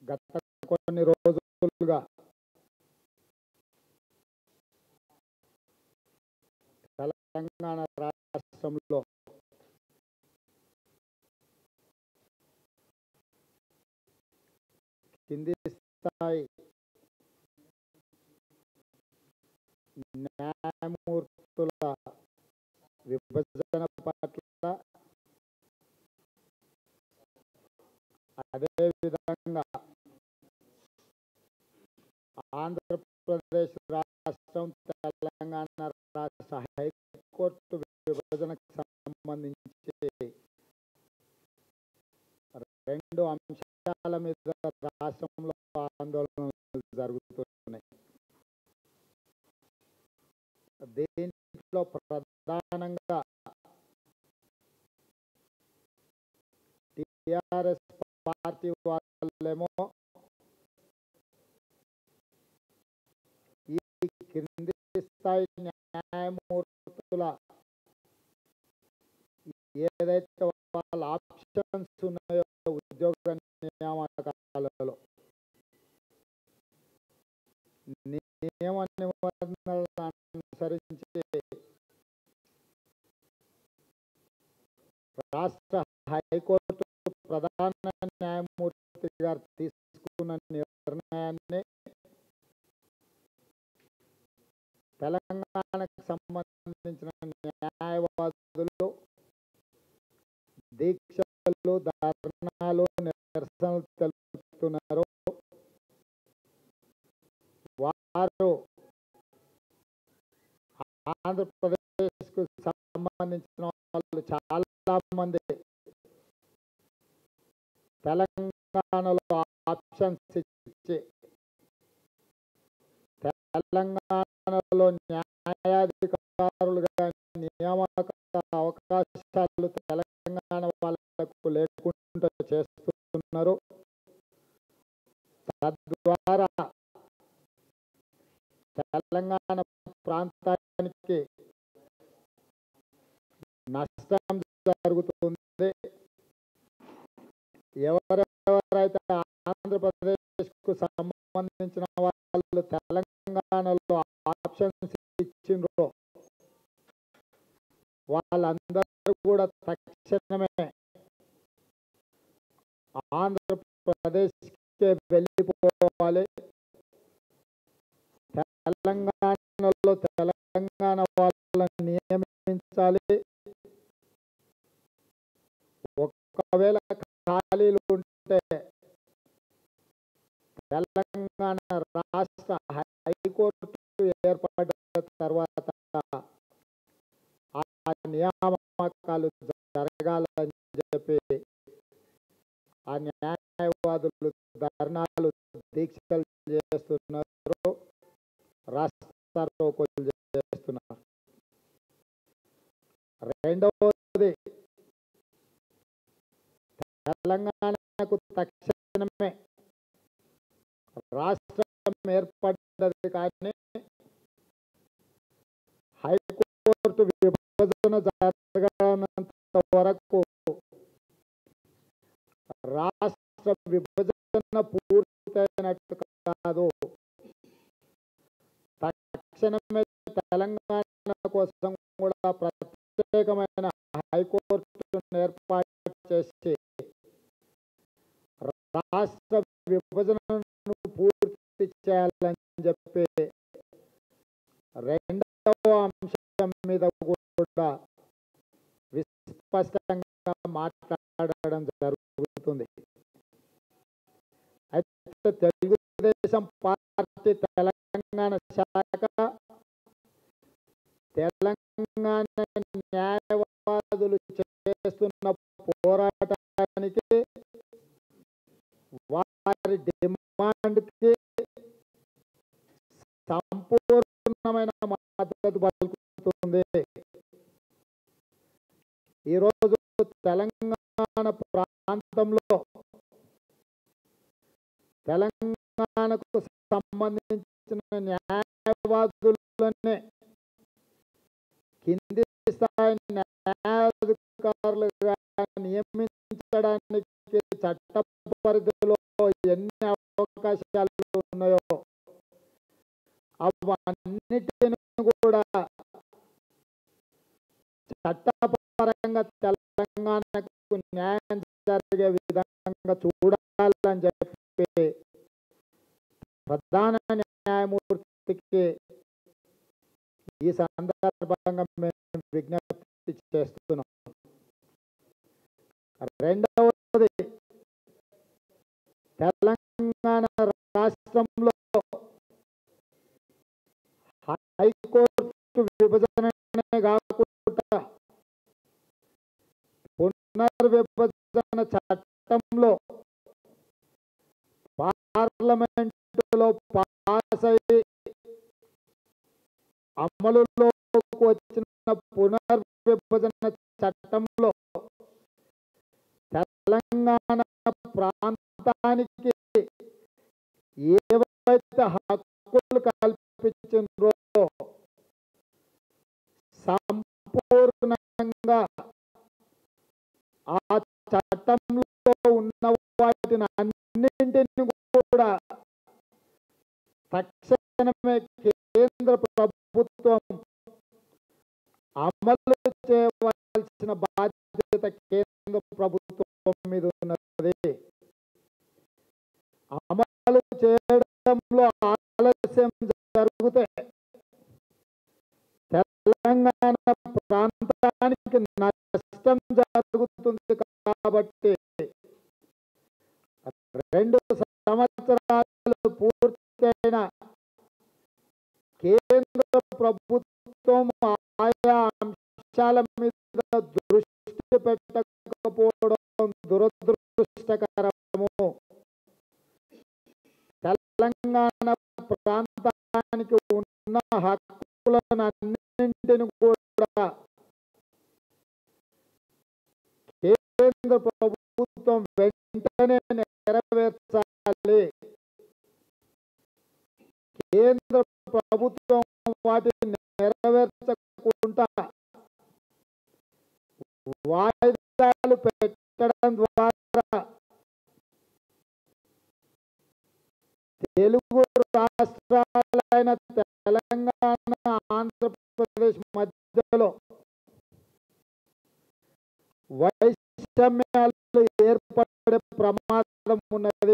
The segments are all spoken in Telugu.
గత కొన్ని రోజులుగా తెలంగాణ రాష్ట్రంలో కింది స్థాయి న్యాయమూర్తుల విభజన పట్ల అదేవిధంగా ఆంధ్రప్రదేశ్ రాష్ట్రం తెలంగాణ రాష్ట్ర హైకోర్టు విభజనకు సంబంధించి రెండు అంశాల మీద రాష్ట్రంలో ఆందోళనలు జరుగుతున్నాయి దీంట్లో ప్రధానంగా టిఆర్ఎస్ పార్టీ వాళ్ళేమో ఈ కింది స్థాయి న్యాయమూర్తుల ఏదైతే వాళ్ళ ఆప్షన్స్ ఉన్నాయో ఉద్యోగ నియామకాలలో నియమ నిబంధనలను అనుసరించి రాష్ట్ర హైకోర్టు ప్రధాన న్యాయమూర్తి గారు తీసుకున్న నిర్ణయాన్ని తెలంగాణకు సంబంధించిన న్యాయవాదులు దీక్షలు ధర్నాలు నిరసనలు తెలుపుతున్నారు వారు ఆంధ్రప్రదేశ్కు సంబంధించిన వాళ్ళు చాలా మంది తెలంగాణలో ఆప్షన్స్ ఇచ్చి తెలంగాణలో న్యాయాధికారులుగా నియామక అవకాశాలు తెలంగాణ వాళ్ళకు లేకుండా చేస్తున్నారు తద్వారా తెలంగాణ ప్రాంతానికి నష్టం జరుగుతుంది ఎవరెవరైతే ఆంధ్రప్రదేశ్కు సంబంధించిన వాళ్ళు తెలంగాణలో ఆప్షన్స్ ఇచ్చిండ్రో వాళ్ళందరూ కూడా తక్షణమే ఆంధ్రప్రదేశ్కి వెళ్ళిపోవాలి తెలంగాణలో తెలంగాణ వాళ్ళని నియమించాలి ఒకవేళ ఖాళీలు ఉంటే తెలంగాణ రాష్ట్ర హైకోర్టు ఏర్పడిన తర్వాత ఆ నియామకాలు జరగాలని చెప్పి ఆ న్యాయవాదులు ధర్నాలు దీక్షలు చేస్తున్నారు రాష్ట్రాలు చేస్తున్నారు రెండవది తెలంగాణకు తక్షణమే రాష్ట్రం ఏర్పడ్డది కానీ హైకోర్టు విభజన జరగనంత వరకు రాష్ట్ర విభజన పూర్తయినట్టు కాదు తక్షణమే తెలంగాణ కోసం కూడా ప్రత్యేకమైన హైకోర్టును ఏర్పాటు చేసి రాష్ట్ర విభజనను పూర్తి చేయాలని చెప్పి రెండవ అంశం మీద కూడా విస్పష్టంగా మాట్లాడడం జరుగుతుంది అయితే తెలుగుదేశం పార్టీ తెలంగాణ శాఖ తెలంగాణ న్యాయవాదులు చేస్తున్న పోరాటానికి వారి డిమాండ్కి సంపూర్ణమైన మద్దతు పలుకుతుంది ఈరోజు తెలంగాణ ప్రాంతంలో తెలంగాణకు సంబంధించిన న్యాయవాదులనే కింది స్థాయి న్యాయాధికారులుగా నియమించడానికి చట్ట పరిధిలో ఎన్ని అవకాశాలు ఉన్నాయో అవన్నిటిని కూడా చట్టపరంగా తెలంగాణకు న్యాయం జరిగే విధంగా చూడాలని చెప్పి ప్రధాన న్యాయమూర్తికి ఈ సందర్భంగా మేము విజ్ఞప్తి చేస్తున్నాం రెండవది తెలంగాణ రాష్ట్రంలో హైకోర్టు విభజననే కాకుండా పునర్విభజన చట్టంలో పార్లమెంటులో పాస్ అయి అమలులోకి వచ్చిన పునర్విభజన చట్టంలో తెలంగాణ ప్రాంతానికి ఏవైతే హక్కులు కల్పించిండ్రో సంపూర్ణంగా ఆ చట్టంలో ఉన్న వాటిని అన్నింటిని కూడా తక్షణమే కేంద్ర ప్రభుత్వం అమలు చేయవలసిన బాధ్యత కేంద్ర ప్రభుత్వం మీద ఉన్నది అమలు చేయడంలో ఆలస్యం జరిగితే తెలంగాణ ప్రాంతానికి నష్టం జరుగుతుంది కాబట్టి రెండు సంవత్సరాలు పూర్తయిన కేంద్ర ప్రభుత్వం ఆయా అంశాల మీద దృష్టి పెట్టకపోవడం దురదృష్టకరము తెలంగాణ ప్రాంతానికి ఉన్న హక్కులను అన్నింటిని కూడా కేంద్ర ప్రభుత్వం వెంటనే నెరవేర్చాలి కేంద్ర ప్రభుత్వం వాటిని నెరవేర్చకుండా వాయిదాలు పెట్టడం ద్వారా తెలుగు రాష్ట్రాలైన తెలంగాణ ఆంధ్రప్రదేశ్ మధ్యలో వైషమ్యాలు ఏర్పడే ప్రమాదం ఉన్నది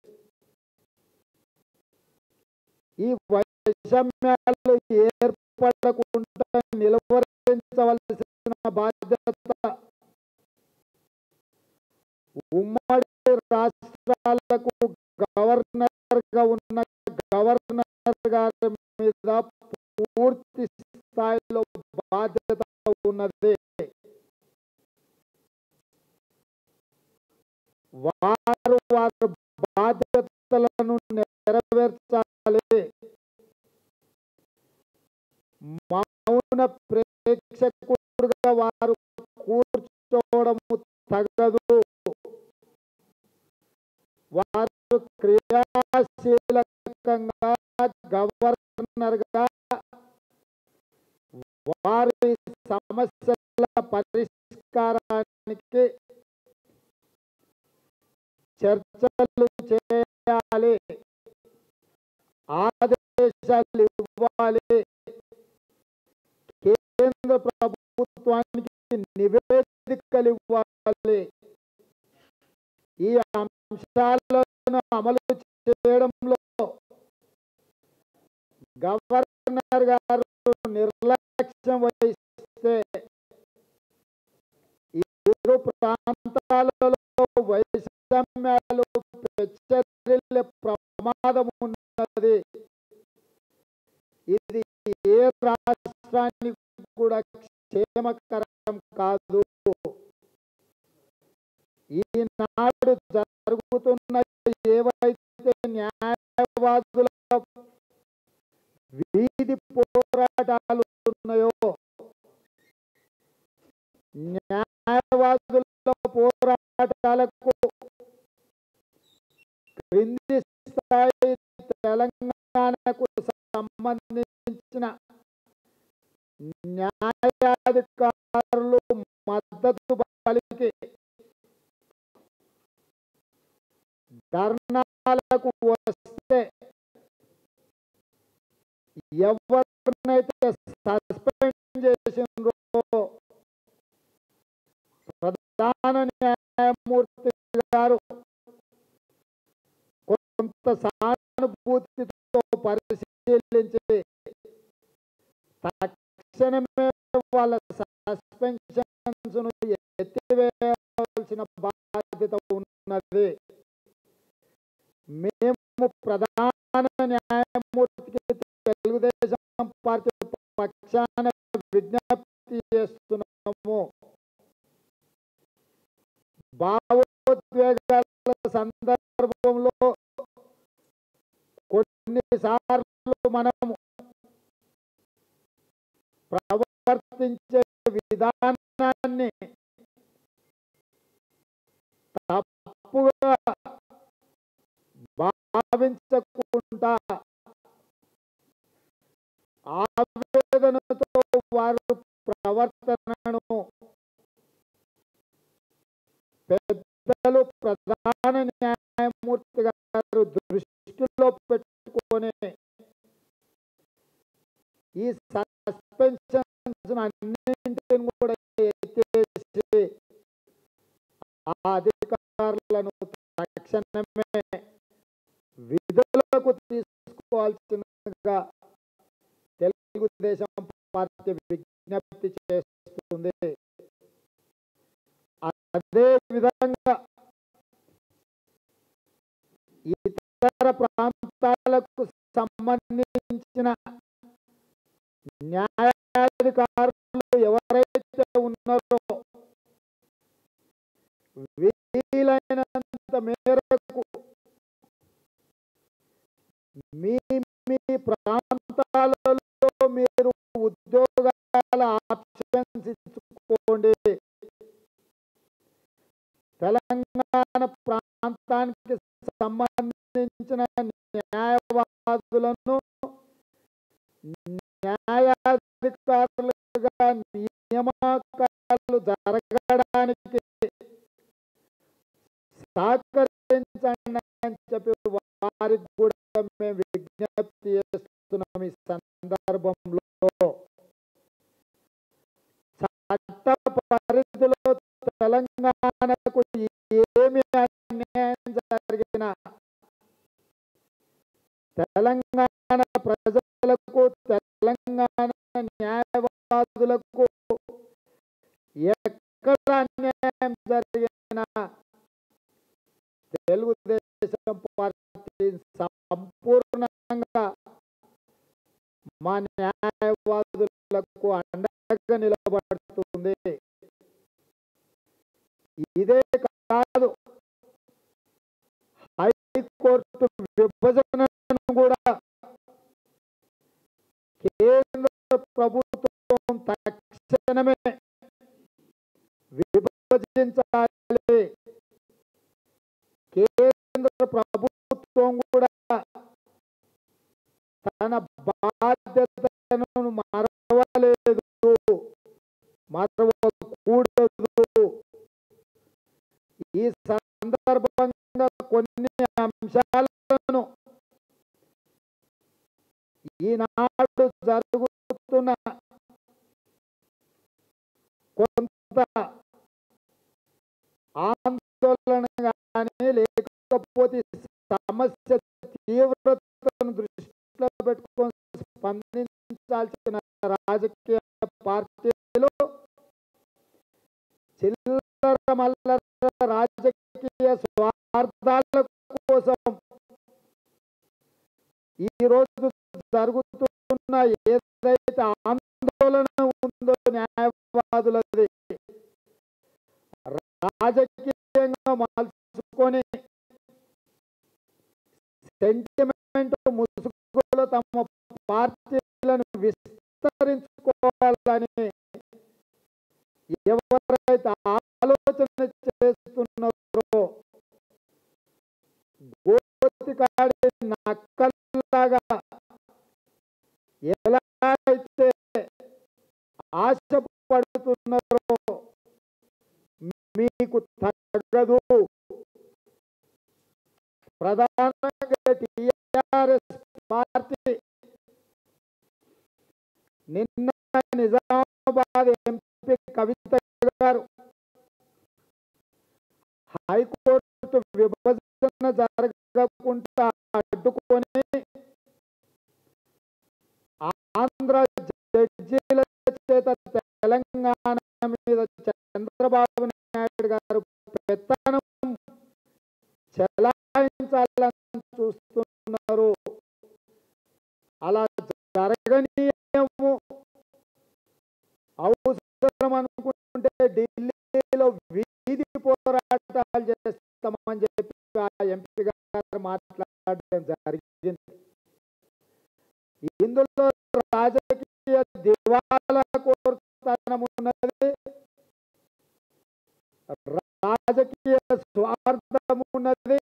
ఈ వైషమ్యాలు ఏర్పడకుండా నిలువరించవలసిన బాధ్యత ఉమ్మడి రాష్ట్రాలకు గవర్నర్ గా ఉన్న గవర్నర్ గారి మీద పూర్తి స్థాయిలో బాధ్యత ఉన్నది వారు వారి బాధ్యతలను నెరవేర్చాలి మౌన ప్రేక్షకుడుగా వారు కూర్చోవడము తగదు వారు క్రియాశీలకంగా గవర్నర్ గా వారి సమస్యల పరిష్కారానికి చర్చలు చేయాలి ఆదేశాలు ఇవ్వాలి కేంద్ర ప్రభుత్వానికి నివేదికలు ఇవ్వాలి ఈ అంశాలను అమలు చేయడంలో గవర్నర్ గారు నిర్లక్ష్యం వహిస్తే ఈ ఇరు ప్రాంతాలలో వైషమ్యాలు పెచ్చరిల్లే ప్రమాదం ఉన్నది ఇది ఏ రాష్ట్రానికి కూడా క్షేమకరం కాదు ఈనాడు జరుగుతున్న ఏవైతే న్యాయవాదుల వీధి పోరాటాలు ఉన్నాయో న్యాయవాదుల పోరాటాలకు క్రింది స్థాయి తెలంగాణకు సంబంధించిన న్యాయాధికారులు మద్దతు పలికి ధర్నా అధికారాలకు వస్తే ఎవరినైతే సస్పెండ్ చేసిండ్రో ప్రధాన న్యాయమూర్తి గారు కొంత సానుభూతితో పరిశీలించి తక్షణమే వాళ్ళ సస్పెన్షన్స్ ను ఎత్తివేయాల్సిన బాధ్యత ఉన్నది మేము ప్రధాన న్యాయమూర్తికి తెలుగుదేశం పార్టీ పక్షాన విజ్ఞప్తి చేస్తున్నాము భావోద్వేగాల సందర్భంలో కొన్నిసార్లు మనము ప్రవర్తించే విధానాన్ని తప్పుగా భావించకుండా ఆవేదనతో వారు ప్రవర్తనను పెద్దలు ప్రధాన న్యాయమూర్తి గారు దృష్టిలో పెట్టుకొని ఈ సస్పెన్షన్స్ అన్నింటిని కూడా ఎత్తేసి ఆ అధికారులను తక్షణమే విధులకు తీసుకోవాల్సిందిగా తెలుగుదేశం పార్టీ విజ్ఞప్తి చేస్తుంది అదే విధంగా ఇతర ప్రాంతాలకు సంబంధించిన న్యాయాధికారులు ఎవరైతే ఉన్నారో వీలైనంత మేరకు మీ మీ ప్రాంతాలలో మీరు ఉద్యోగాల ఆప్షన్స్ ఇచ్చుకోండి తెలంగాణ ప్రాంతానికి సంబంధించిన న్యాయవాదులను న్యాయాధికారులుగా నియామకాలు జరగడానికి సహకరించండి అని చెప్పి వారికి కూడా మేము విజ్ఞప్తి చేస్తున్నాం ఈ సందర్భంలో చట్ట పరిధిలో తెలంగాణకు ఏమి అన్యాయం జరిగినా తెలంగాణ ప్రజలకు తెలంగాణ న్యాయవాదులకు ఎక్కడ అన్యాయం జరిగినా తెలుగుదేశం పార్టీ సంపూర్ణంగా మా న్యాయవాదులకు అండగా నిలబడుతుంది ఇదే కాదు హైకోర్టు విభజనను కూడా కేంద్ర ప్రభుత్వం తక్షణమే విభజించాలి కేంద్ర ప్రభుత్వం కూడా తన బాధ్యతను మరవలేదు మరవకూడదు ఈ సందర్భంగా కొన్ని అంశాలను ఈనాడు జరుగుతున్న కొంత ఆందోళన కానీ లేకపోతే సమస్య తీవ్రతను దృష్టిలో పెట్టుకొని స్పందించాల్సిన రాజకీయ పార్టీలు చిల్లర మల్లర రాజకీయ స్వార్థాల కోసం ఈ రోజు జరుగుతున్న ఏదైతే ఆందోళన ఉందో న్యాయవాదులది రాజకీయంగా మలుచుకొని సెంటిమెంట్ ముసుగులో తమ పార్టీలను విస్తరించుకోవాలని ఎవరైతే ఆలోచన చేస్తున్నారో గోతికాడి నక్కల్లాగా ఎలా అయితే ఆశపడుతున్నారో మీకు తగ్గదు ప్రధానంగా టిఆర్ఎస్ పార్టీ నిన్న నిజామాబాద్ ఎంపీ కవిత గారు హైకోర్టు విభజన జరగకుండా అడ్డుకొని ఆంధ్ర జడ్జీల చేత తెలంగాణ మీద చంద్రబాబు నాయుడు గారు పెత్తనం చెలాయించాలని చూస్తున్నారు అలా జరగనీయము అవసరం అనుకుంటే ఢిల్లీలో వీధి పోరాటాలు చేస్తామని చెప్పి ఆ ఎంపీ గారు మాట్లాడడం జరిగింది ఇందులో రాజకీయ దివాలా కోరుతనం ఉన్నది రాజకీయ స్వార్థం ఉన్నది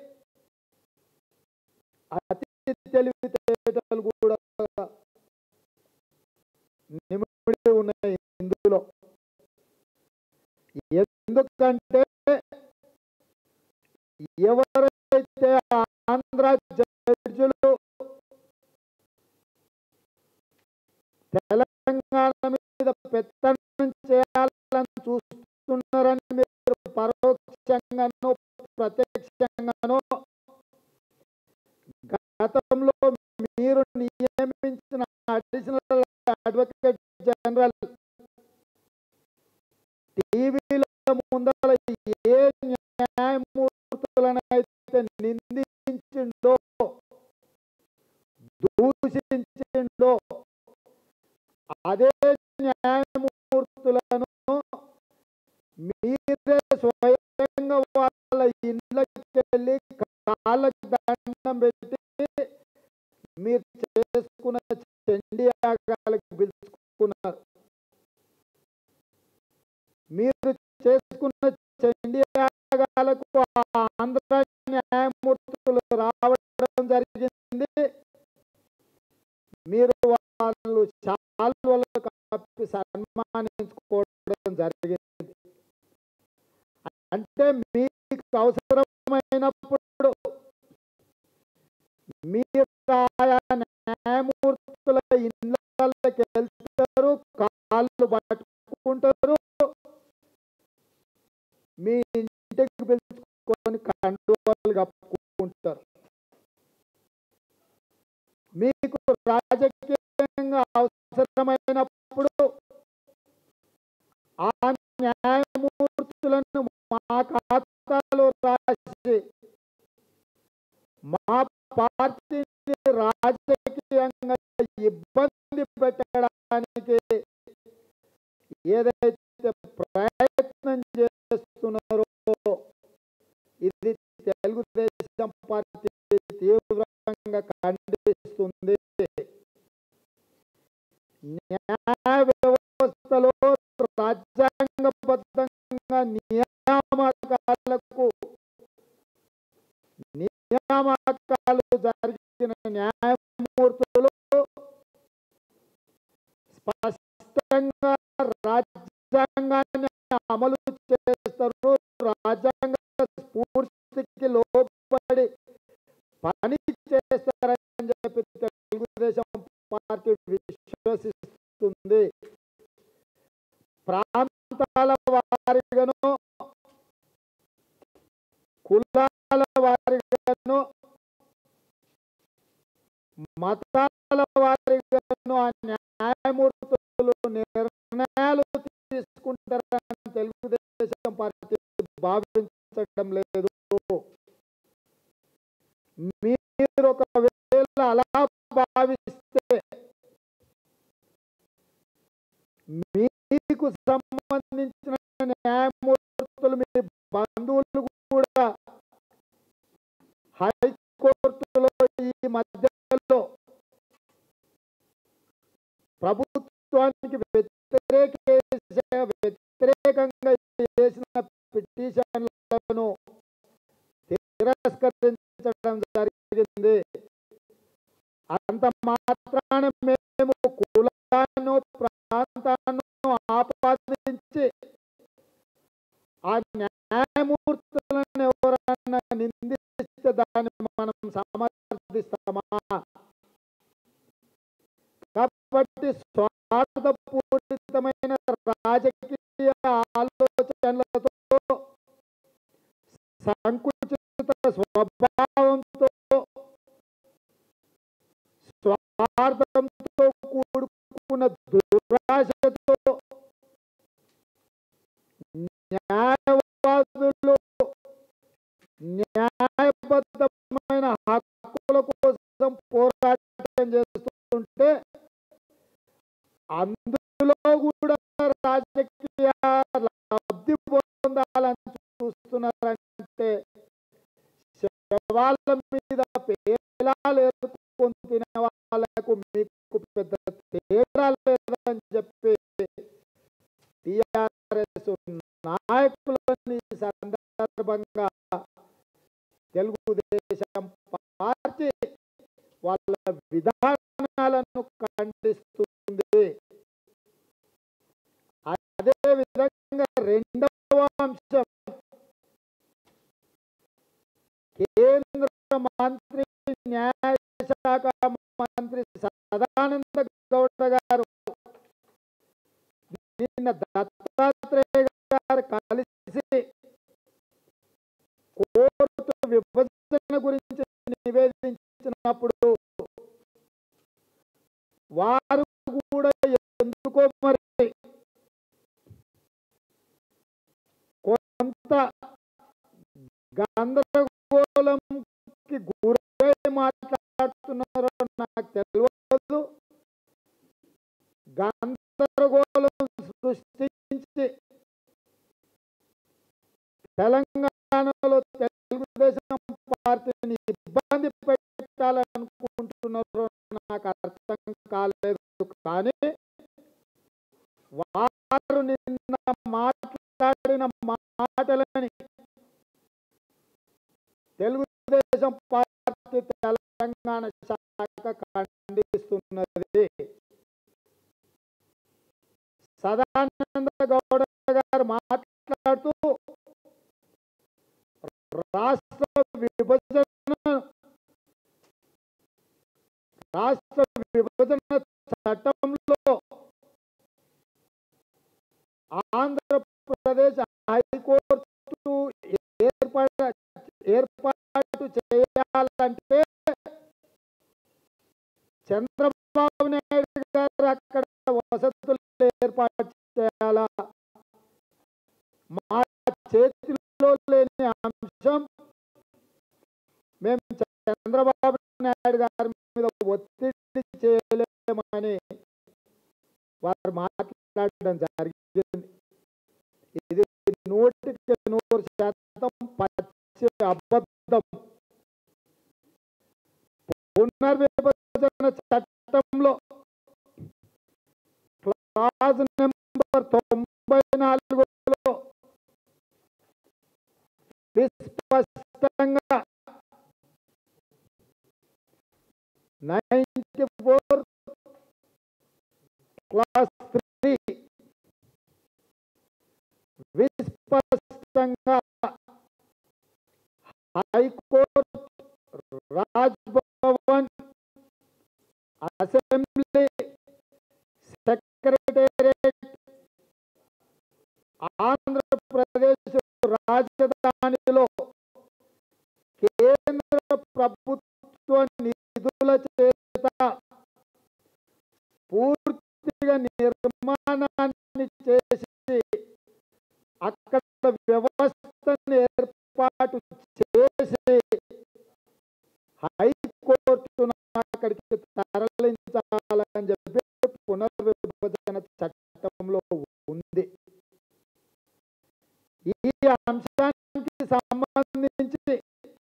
అతి తెలివితేటలు కూడా నిమిడి ఉన్నాయి ఇందులో ఎందుకంటే ఎవరైతే ఆంధ్ర జడ్జిలు తెలంగాణ మీద పెత్తనం చేయాలని చూస్తున్నారని మీరు పరోక్షంగానో ప్రత్యక్షంగానో గతంలో మీరు నియమించిన అడిషనల్ అడ్వకేట్ జనరల్ టీవీల ముందర ఏ న్యాయమూర్తులనైతే నిందించిండో దూషించిండో అదే న్యాయమూర్తులను మీరే స్వయంగా వాళ్ళ ఇళ్ళకి వెళ్ళి కాళ్ళకి దండం పెట్టి మీరు చేసుకున్న చండీ యాగాలకు పిలుచుకున్నారు మీరు చేసుకున్న చండీ యాగాలకు ఆ ఆంధ్ర న్యాయమూర్తులు రావడం జరిగింది మీరు వాళ్ళు శాల్వలు కప్పి సన్మానించుకోవడం జరిగింది అంటే మీకు అవసరమైనప్పుడు మీరు ఆయా న్యాయమూర్తుల ఇళ్ళకి వెళ్తారు కాళ్ళు పట్టుకుంటారు మీ ఇంటికి పిలుచుకొని కండువాలు కప్పుకుంటారు మీకు రాజకీయంగా అవసరమైనప్పుడు ఆ న్యాయమూర్తులను మా ఖాతాలో రాసి మా పార్టీని రాజకీయంగా ఇబ్బంది పెట్టడానికి ఏదైతే ప్రయత్నం చేస్తున్నారో ఇది తెలుగుదేశం పార్టీ తీవ్రంగా ఖండిస్తుంది న్యాయ వ్యవస్థలో రాజ్యాంగబద్ధంగా నియామకాలకు నియామకాలు జరిగిన న్యాయమూర్తులు స్పష్టంగా రాజ్యాంగాన్ని అమలు చేస్తారు రాజ్యాంగ స్ఫూర్తికి లోబడి పని చేస్తారని చెప్పి తెలుగుదేశం పార్టీ విశ్వసిస్తుంది ప్రాంతాల వారిగాను కులాల వారిగాను మతాల వారిగాను ఆ న్యాయమూర్తులు నిర్ణయాలు తీసుకుంటారని తెలుగుదేశం పార్టీ భావించడం లేదు మీరు ఒకవేళ అలా భావిస్తే మీకు సంబంధించిన న్యాయమూర్తులు మీ బంధువులు కూడా హైకోర్టులో ఈ మధ్యలో ప్రభుత్వానికి వ్యతిరేక వ్యతిరేకంగా చేసిన పిటిషన్లను తిరస్కరించడం జరిగింది అంత మాత్రాన మేము కులాన్ని ప్రాంతాన్ని ఆపాదించి ఆ న్యాయమూర్తులను ఎవరన్నా నిందిస్తే దాని సమర్థిస్తామా కాబట్టి స్వార్థపూరితమైన రాజకీయ ఆలోచనలతో సంకుచిత స్వభావంతో స్వార్థంతో కూడుకున్న దురాశతో న్యాయవాదులు న్యాయబద్ధమైన హక్కుల కోసం పోరాటం చేస్తుంటే అందులో కూడా రాజకీయ లబ్ధి పొందాలని చూస్తున్నారంటే శవాల మీద పేలాలు ఎత్తుకొని తినే వాళ్ళకు మీకు పెద్ద తేడా లేదని చెప్పి టిఆర్ఎస్ నాయకులని ఈ సందర్భంగా తెలుగుదేశం పార్టీ వాళ్ళ విధానాలను ఖండిస్తుంది అదే విధంగా రెండవ అంశం కేంద్ర మంత్రి న్యాయశాఖ మంత్రి సదానంద గౌడ గారు నిన్న దత్తాత్రేయ గారు కలిసి కోర్టు విభజన గురించి నివేదించినప్పుడు వారు కూడా ఎందుకో మరి కొంత గందరగోళంకి గురై మాట్లాడుతున్నారో నాకు తెలియదు గందరగోళం సృష్టించి తెలంగాణలో తెలుగుదేశం పార్టీని ఇబ్బంది పెట్టాలనుకుంటున్నారో నాకు అర్థం కాలేదు కానీ వారు నిన్న మాట్లాడిన మాటలని తెలుగుదేశం పార్టీ తెలంగాణ శాఖ ఖండిస్తున్నది సదానంద గౌడ గారు మాట్లాడుతూ రాష్ట్ర విభజన రాష్ట్ర విభజన చట్టంలో ఆంధ్రప్రదేశ్ హైకోర్టు ఏర్పాటు ఏర్పాటు చేయాలంటే చంద్రబాబు నాయుడు గారు అక్కడ వసతులు ఏర్పాటు చేయాలా మా చేతిలో లేని అంశం మేము చంద్రబాబు నాయుడు గారి మీద ఒత్తిడి చేయలేమని వారు మాట్లాడడం జరిగింది ఇది నూటికి నూరు శాతం పచ్చి అబద్ధం పునర్విభజన చట్టంలో క్లాజ్ నెంబర్ తొంభై నాలుగులో విస్పష్టంగా నైన్టీ ఫోర్ క్లాస్ త్రీ విస్పష్టంగా high court Raj Bhavan assembly secretariat Andhra Pradesh రాజధానిలో కేంద్ర ప్రభుత్వ నిధుల చేత పూర్తిగా నిర్మాణాన్ని చేసి అక్కడ వ్యవస్థను ఏర్పాటు చేసి హైకోర్టును అక్కడికి తరలించాలని చెప్పి పునర్విభజన చట్టంలో ఉంది ఈ అంశానికి సంబంధించి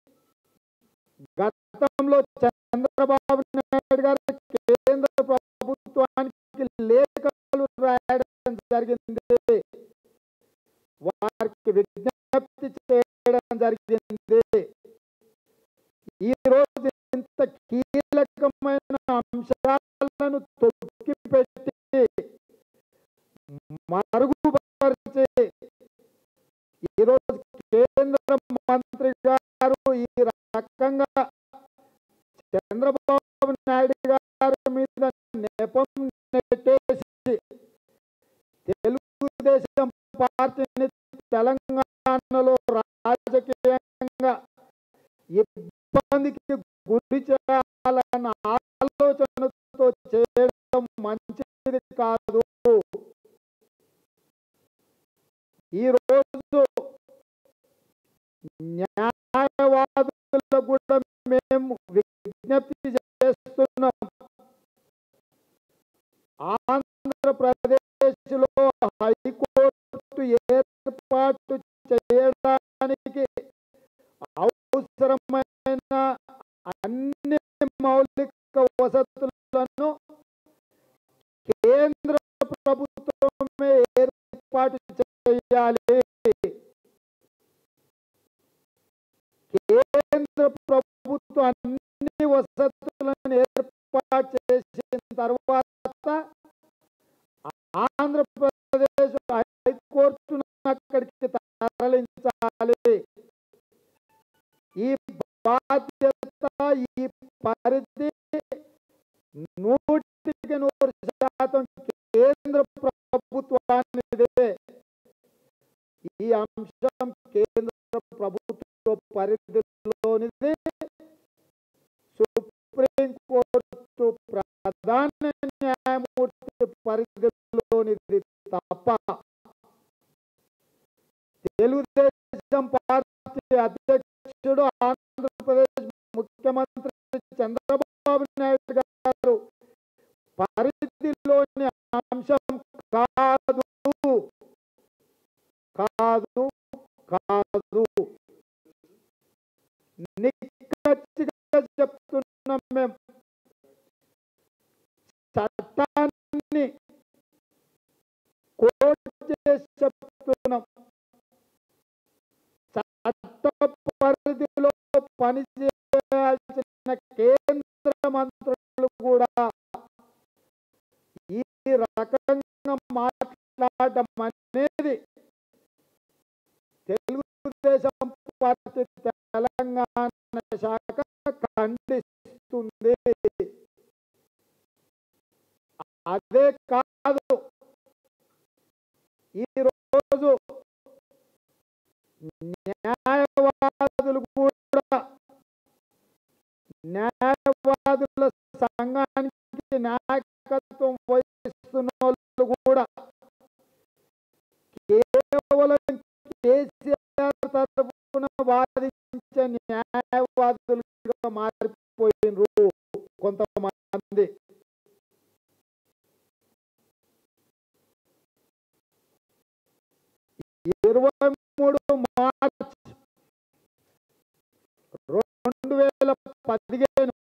గతంలో చంద్రబాబు నాయుడు గారు కేంద్ర ప్రభుత్వానికి లేఖలు రాయడం జరిగింది వారికి విజ్ఞప్తి చేయడం జరిగింది ఈ రోజు ఇంత కీలకమైన అంశాలను తొక్కిపెట్టి మరుగుపరిచి ఈరోజు కేంద్ర మంత్రి గారు ఈ రకంగా తెలంగాణలో రాజకీయంగా ఇబ్బందికి గురి చేయాలన్న ఆలోచనతో చేయడం మంచిది కాదు ఈ రోజు న్యాయవాదులకు కూడా మేము విజ్ఞప్తి చేస్తున్నాం ఆంధ్రప్రదేశ్లో హైకోర్టు ఏర్పాటు చేయడానికి అవసరమైన అన్ని మౌలిక వసతులను కేంద్ర ప్రభుత్వమే ఏర్పాటు చేయాలి కేంద్ర ప్రభుత్వం అన్ని వసతులను ఏర్పాటు చేసిన తర్వాత ఆంధ్రప్రదేశ్ హైకోర్టును అక్కడికి తరలించాలి ఈ బాధ్యత ఈ పరిధి నూటికి నూరు శాతం కేంద్ర ప్రభుత్వానిదే ఈ అంశం కేంద్ర ప్రభుత్వ పరిధిలోనిది సుప్రీంకోర్టు ప్రధాన న్యాయమూర్తి పరిధిలోనిది తప్ప తెలుగుదేశం పార్టీ అధ్యక్షుడు ఆంధ్రప్రదేశ్ ముఖ్యమంత్రి చంద్రబాబు నాయుడు గారు పరిధిలోని అంశం కాదు కాదు కాదు నిక్కచ్చిగా చెప్తున్నాం మేము చట్టాన్ని కోట్ చేసి చెప్తున్నాం చట్ట పరిధిలో పనిచేయాల్సిన కేంద్ర మంత్రులు కూడా ఈ రకంగా మాట్లాడడం అనేది తెలుగుదేశం పార్టీ తెలంగాణ శాఖ ఖండిస్తుంది అదే కాదు ఈరోజు న్యాయవాదులు కూడా న్యాయవాదుల సంఘానికి నాయకత్వం వహిస్తున్న వాళ్ళు కూడా కేవలం కేసీఆర్ తరఫున వాదించే న్యాయవాదులుగా మారిపోయినరు కొంతమంది ఇరవై మూడు మార్చ్ రెండు వేల పదిహేను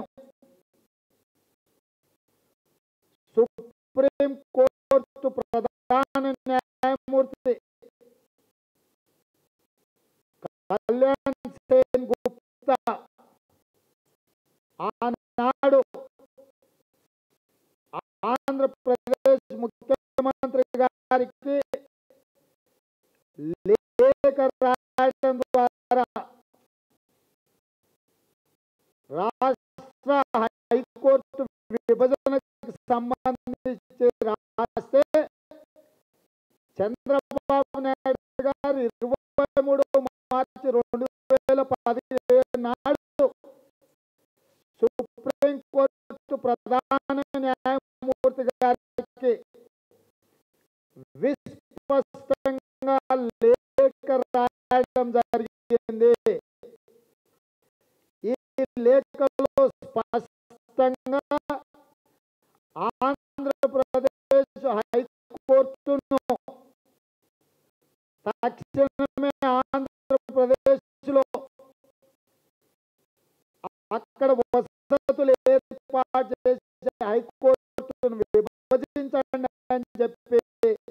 సుప్రీం కోర్టు ప్రధాన న్యాయమూర్తి కళ్యాణ్ సేన్ గుప్తా ఆనాడు ఆంధ్రప్రదేశ్ ముఖ్యమంత్రి గారికి లేఖ రాయడం ద్వారా రాష్ట్ర హైకోర్టు విభజనకు సంబంధించి రాస్తే చంద్రబాబు నాయుడు గారు ఇరవై మూడు మార్చి రెండు వేల పదిహేను నాడు సుప్రీంకోర్టు ప్రధాన న్యాయమూర్తి గారికి విస్పష్టంగా లేఖ రాయడం జరిగింది ఈ లేఖలో స్పష్టంగా ఆంధ్రప్రదేశ్ హైకోర్టును తక్షణమే ఆంధ్రప్రదేశ్లో అక్కడ వసతులు ఏర్పాటు చేసే హైకోర్టును విభజించండి అని చెప్పి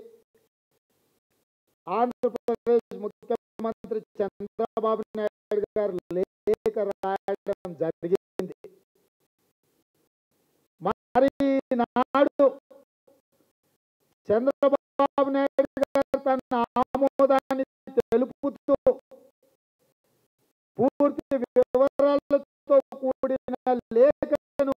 ఆంధ్రప్రదేశ్ ముఖ్యమంత్రి చంద్రబాబు నాయుడు గారు లేఖ రాయడం జరిగింది మరి నాడు చంద్రబాబు నాయుడు గారు తన ఆమోదాన్ని తెలుపుతూ పూర్తి వివరాలతో కూడిన లేఖను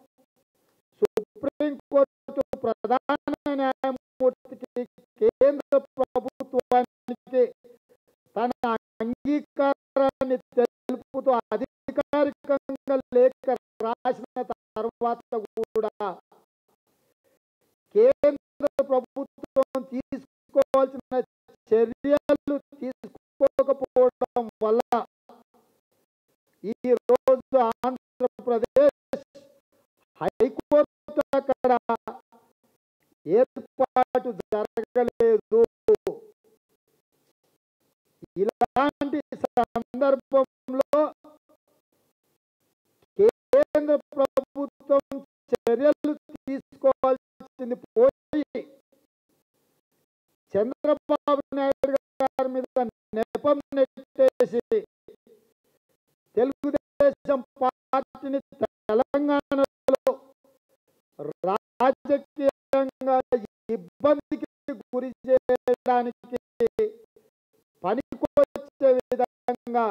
సుప్రీంకోర్టు ప్రధాన న్యాయమూర్తికి కేంద్ర ప్రభుత్వానికి తన అంగీకారాన్ని తెలుపుతూ అధికారికంగా లేఖ రాసిన తర్వాత కూడా కేంద్ర ప్రభుత్వం తీసుకోవాల్సిన చర్యలు తీసుకోకపోవడం వల్ల ఈ రోజు ఆంధ్రప్రదేశ్ హైకోర్టు అక్కడ ఏర్పాటు జరగలేదు ఇలాంటి సందర్భంలో కేంద్ర ప్రభుత్వం చర్యలు తీసుకోవాల్సింది పోయి చంద్రబాబు నాయుడు గారి మీద నెపం నెట్టేసి తెలుగుదేశం పార్టీని తెలంగాణలో రాజకీయంగా ఇబ్బందికి గురి చేయడానికి పనికొచ్చే విధంగా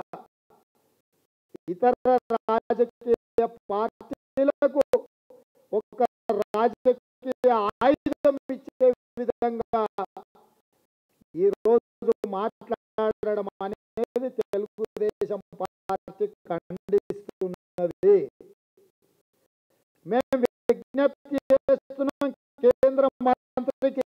ఇతర రాజకీయ పార్టీలకు ఒక రాజకీయ ఆయుధం ఇచ్చే విధంగా ఈ రోజు మాట్లాడడం అనేది తెలుగుదేశం పార్టీ ఖండిస్తున్నది మేము విజ్ఞప్తి చేస్తున్నాం కేంద్ర మంత్రికి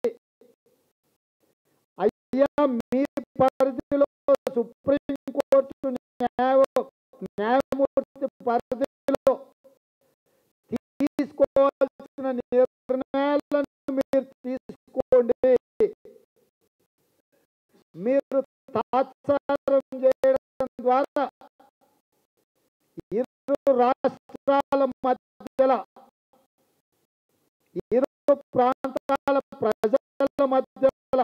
అయ్యా మీ పరిధిలో సుప్రీంకోర్టు న్యాయ న్యాయమూర్తి పరిధిలో తీసుకోవాల్సిన నిర్ణయాలను మీరు తీసుకోండి మీరు తాత్సారం చేయడం ద్వారా ఇరు రాష్ట్రాల మధ్యల ఇరు ప్రాంతాల ప్రజల మధ్యల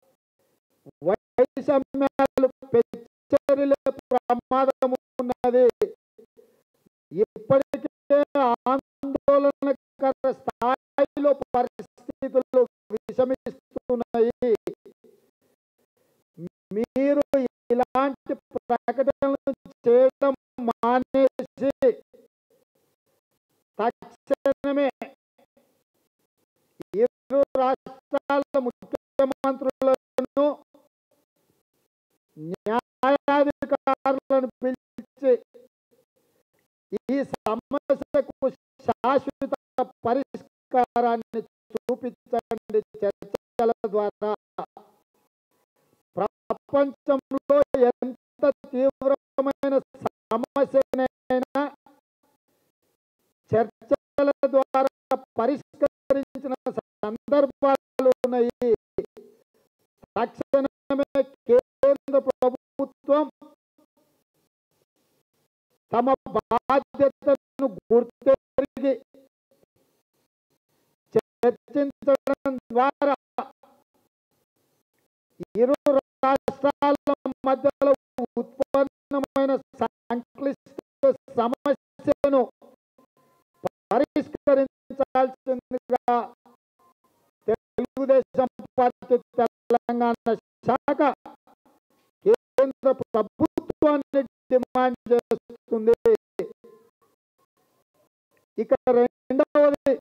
వైషమ్యాలు పెచ్చరిలే ప్రమాదం ఉన్నది ఇప్పటికే ఆందోళనకర స్థాయిలో పరిస్థితులు విషమిస్తున్నాయి మీరు ఇలాంటి ప్రకటనలు చేయడం మానేసి తక్షణమే ఇరు రాష్ట్రాల ముఖ్యమంత్రులను న్యాయాధికారులను పిలిచి ఈ సమస్యకు శాశ్వత పరిష్కారాన్ని చూపించండి చర్చల ద్వారా ప్రపంచంలో ఎంత తీవ్రమైన సమస్యనైనా చర్చల ద్వారా పరిష్కరించిన సందర్భాలు ఉన్నాయి తక్షణమే కేంద్ర ప్రభుత్వం తమ బాధ్యతను గుర్తెరిగి చర్చించడం ద్వారా ఇరు రాష్ట్రాల మధ్యలో ఉత్పన్నమైన సంక్లిష్ట సమస్యను పరిష్కరించాల్సిందిగా తెలుగుదేశం పార్టీ తెలంగాణ శాఖ కేంద్ర ప్రభుత్వాన్ని డిమాండ్ చేస్తుంది ఇక రెండవది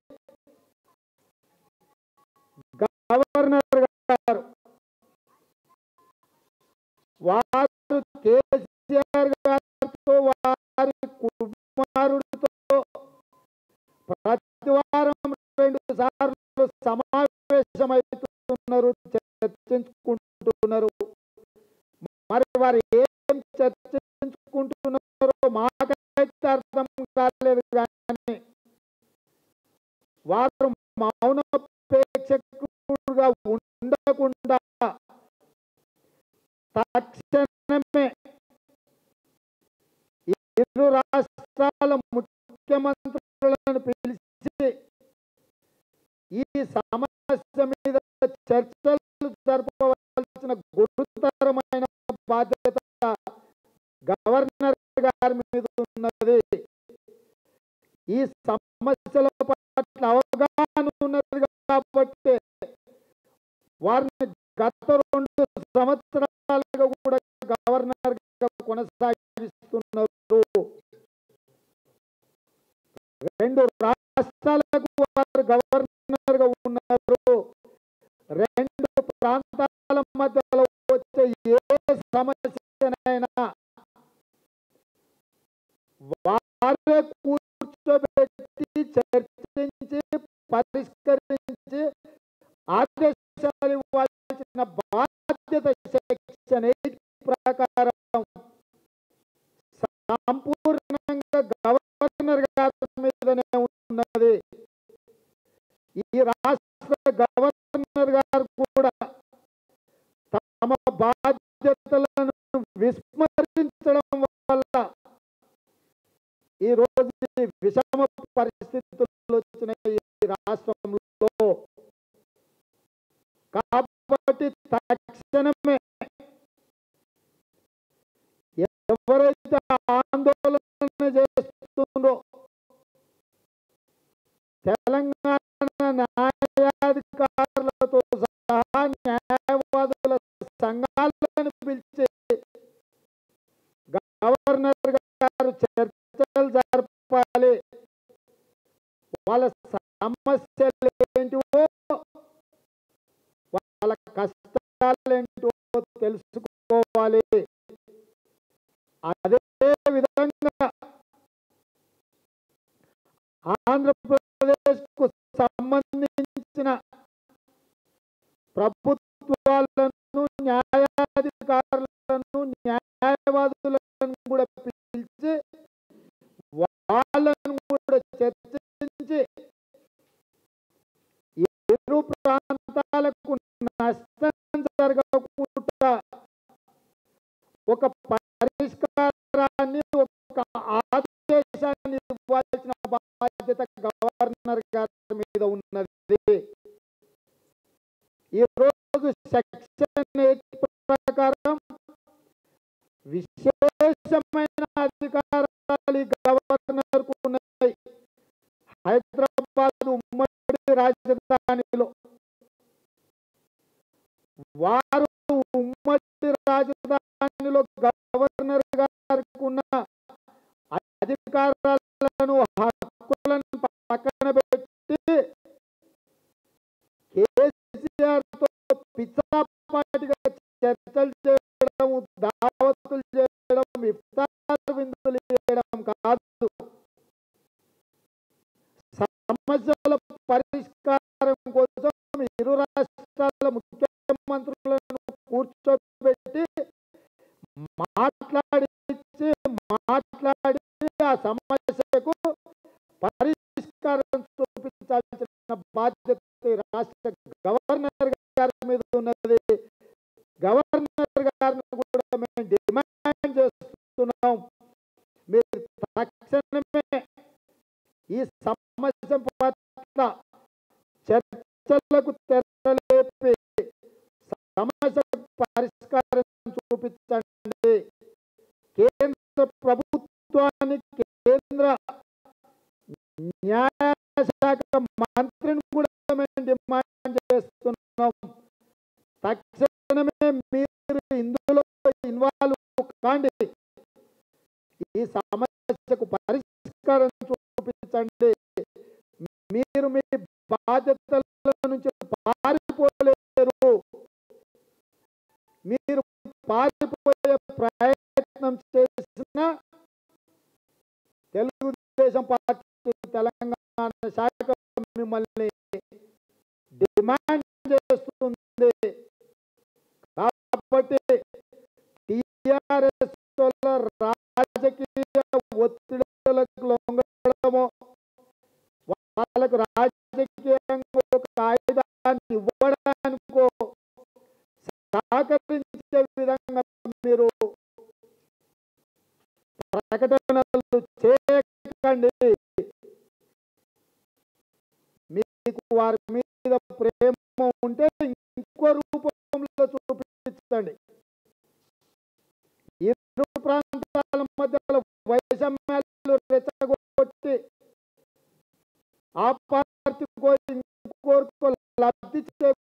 గవర్నర్ గారు వారు కేసీఆర్ గారితో వారి కుమారుడితో ప్రతి వారం రెండు సార్లు సమావేశమవుతున్నారు చర్చించుకుంటున్నారు మరి వారు ఏం చర్చించుకుంటున్నారో మాకైతే అర్థం కాలేదు కానీ వారు మౌనపేక్షకుడుగా ఉండకుండా తక్షణమే ఇరు రాష్ట్రాల ముఖ్యమంత్రులను పిలిచి ఈ సమస్య మీద చర్చలు జరపవలసిన గురుతరమైన బాధ్యత గవర్నర్ గారి మీద ఉన్నది ఈ సమస్యల పట్ల అవగాహన ఉన్నది కాబట్టి వారిని గత రెండు సంవత్సరాలుగా కూడా గవర్నర్ గా కొనసాగిస్తున్నారు రెండు రాష్ట్రాలకు వారు గవర్నర్ గా ఉన్నారు రెండు ప్రాంతాల మధ్యలో వచ్చే ఏ సమస్యనైనా వారే కూర్చోబెట్టి చర్చించి పరిష్కరించి ఆదేశాలు ఇవ్వాల్సిన బాధ్యత సెక్షన్ ఎయిట్ ప్రకారం సంపూర్ణంగా గవర్నర్ గారి మీదనే ఉన్నది ఈ రాష్ట్ర గవర్నర్ గారు కూడా తమ బాధ్యతలను విస్మరించడం వల్ల ఈ రోజు ఈ విషమ పరిస్థితులు వచ్చిన ఈ రాష్ట్రంలో కాబట్టి తక్షణమే ఎవరైతే ఆందోళన చేస్తుండ్రో తెలంగాణ న్యాయాధికారులతో సహా న్యాయవాదుల సంఘాలను పిలిచి గవర్నర్ గారు చర్చలు జరపాలి వాళ్ళ సమస్యలు ఏంటివో వాళ్ళ కష్టాలు ఏంటో తెలుసుకోవాలి అదే విధంగా ఆంధ్రప్రదేశ్ కు సంబంధించిన ప్రభుత్వాలను న్యాయాధికారులను న్యాయవాదులను కూడా పిలిచి వాళ్ళను కూడా చర్చించి ఇరు ప్రాంతాలకు నష్టం జరగకుండా ఒక పరిష్కారాన్ని ఒక ఆదేశాన్ని ఇవ్వాల్సిన బాధ్యత గవర్నర్ గారి మీద ఉన్నది ఈ రోజు సెక్షన్ ఎయిట్ ప్రకారం విశేషమైన అధికారాలు ఈ గవర్నర్ కు ఉన్నాయి హైదరాబాద్ ఉమ్మడి రాజధానిలో వారు ఉమ్మడి రాజధానిలో గవర్నర్ గారికి ఉన్న అధికారాలను హక్కులను పక్కన పెట్టి కేసీఆర్ తో పిచ్చాపాటిగా చర్చలు చేయడం దావతులు చేయడం ఇఫ్తార్ విందులు చేయడం కాదు సమస్యల పరిష్కారం కోసం ఇరు రాష్ట్రాల ముఖ్యమంత్రులను కూర్చోబెట్టి మాట్లాడించి మాట్లాడి ఆ సమస్యకు పరిష్కారం చూపించాల్సిన బాధ్యత ఈ రాష్ట్ర గవర్నర్ గారి మీద ఉన్నది గవర్నర్ గారిని కూడా మేము డిమాండ్ చేస్తున్నాం మీరు తక్షణమే ఈ సమస్య పట్ల చర్చలకు తెరలేపి సమస్య పరిష్కారం చూపించండి కేంద్ర ప్రభుత్వానికి కేంద్ర న్యాయశాఖ మంత్రిని కూడా మేము డిమాండ్ చేస్తున్నాం తక్షణమే మీరు ఇందులో ఇన్వాల్వ్ కాండి ఈ సమస్యకు పరిష్కారం చూపించండి మీరు మీ బాధ్యతల నుంచి పారిపోలేరు మీరు పారిపోయే ప్రయత్నం చేసిన తెలుగుదేశం పార్టీ తెలంగాణ శాఖ మిమ్మల్ని డిమాండ్ చేస్తుంది కాబట్టి టిఆర్ఎస్ రాజకీయ ఒత్తిడులకు లొంగడము వాళ్ళకు రాజకీయంగా ఒక ఆయుధాన్ని ఇవ్వడానికో సహకరించే విధంగా మీరు ప్రకటనలు చేయకండి మీకు వారి మీద ప్రేమ ఉంటే ఇంకో రూపంలో చూపించండి ఇరు ప్రాంతాల మధ్యలో వైషమ్యాలు రెచ్చగొట్టి ఆ పార్టీకో ఇంకోరికో లబ్ధి